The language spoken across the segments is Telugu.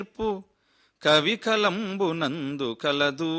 నేర్పు కవి కలంబునందు కలదు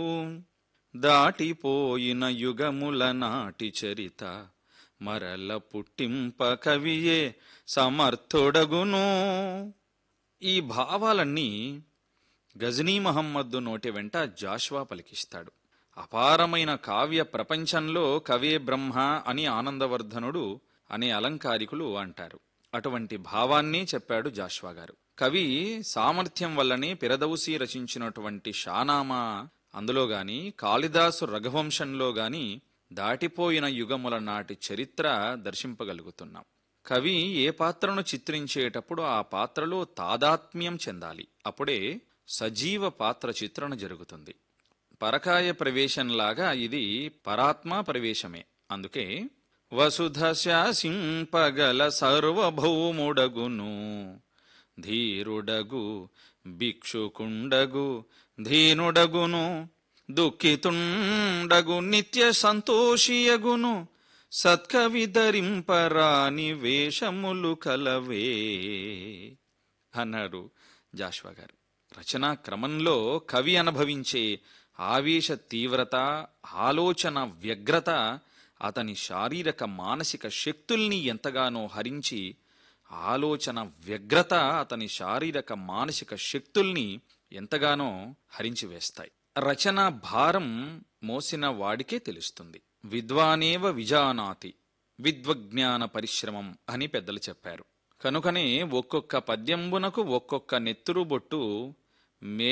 దాటిపోయిన యుగముల నాటి చరిత మరల పుట్టింప కవియే సమర్థుడగును ఈ భావాలన్నీ గజనీ మహమ్మద్దు నోటి వెంట జాష్వా పలికిస్తాడు అపారమైన కావ్య ప్రపంచంలో కవే బ్రహ్మ అని ఆనందవర్ధనుడు అనే అలంకారికులు అంటారు అటువంటి భావాన్ని చెప్పాడు జాష్వా గారు కవి సామర్థ్యం వల్లనే పిరదౌసి రచించినటువంటి షానామా అందులో గాని కాళిదాసు రఘువంశంలో గాని దాటిపోయిన యుగముల నాటి చరిత్ర దర్శింపగలుగుతున్నాం కవి ఏ పాత్రను చిత్రించేటప్పుడు ఆ పాత్రలో తాదాత్మ్యం చెందాలి అప్పుడే సజీవ పాత్ర చిత్రణ జరుగుతుంది పరకాయ ప్రవేశంలాగా ఇది పరాత్మ ప్రవేశమే అందుకే వసుధ శాసింపగల సర్వభౌముడగును ధీరుడగు భిక్షుకుండగు ధీనుడగును దుఃఖితుండగు నిత్య సంతోషియగును సత్కవి ధరింపరాని వేషములు కలవే అన్నారు జాష్వా గారు రచనా క్రమంలో కవి అనుభవించే ఆవేశ తీవ్రత ఆలోచన వ్యగ్రత అతని శారీరక మానసిక శక్తుల్ని ఎంతగానో హరించి ఆలోచన వ్యగ్రత అతని శారీరక మానసిక శక్తుల్ని ఎంతగానో హరించి వేస్తాయి రచన భారం మోసిన వాడికే తెలుస్తుంది విద్వానేవ విజానాతి విద్వజ్ఞాన పరిశ్రమం అని పెద్దలు చెప్పారు కనుకనే ఒక్కొక్క పద్యంబునకు ఒక్కొక్క నెత్తురు బొట్టు మే